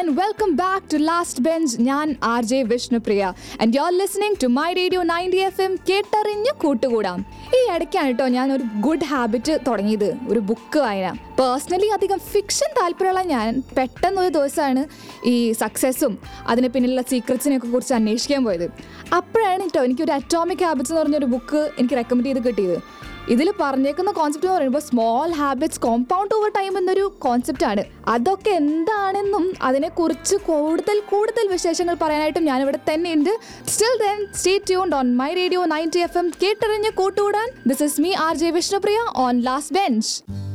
and welcome back to last bench ഞാൻ R J Vishnupriya and you are listening to my radio ninety F M കേട്ടറിഞ്ഞ് കൂട്ടുകൂടാം ഈ ഇടയ്ക്കാണ് കേട്ടോ ഞാൻ ഒരു ഗുഡ് ഹാബിറ്റ് തുടങ്ങിയത് ഒരു ബുക്ക് വായന പേഴ്സണലി അധികം ഫിക്ഷൻ താല്പര്യമുള്ള ഞാൻ പെട്ടെന്ന് ഒരു ദിവസമാണ് ഈ സക്സസ്സും അതിന് പിന്നിലുള്ള സീക്രട്സിനെയൊക്കെ കുറിച്ച് അന്വേഷിക്കാൻ പോയത് അപ്പോഴാണ് കേട്ടോ എനിക്കൊരു അറ്റോമിക് ഹാബിറ്റ്സ് എന്ന് പറഞ്ഞൊരു ബുക്ക് എനിക്ക് റെക്കമെൻഡ് ചെയ്ത് കിട്ടിയത് ഇതിൽ പറഞ്ഞേക്കുന്ന കോൺസെപ്റ്റ് എന്ന് പറയുമ്പോൾ small habits compound over time എന്നൊരു കോൺസെപ്റ്റ് ആണ് അതൊക്കെ എന്താണെന്നും അതിനെക്കുറിച്ച് കൂടുതൽ കൂടുതൽ വിശേഷങ്ങൾ പറയാനായിട്ടും ഞാനിവിടെ തന്നെ ഉണ്ട് still then stay tuned on my radio ninety F M കേട്ടറിഞ്ഞ് കൂട്ടുകൂടാൻ this is me R J Vishnupriya on last bench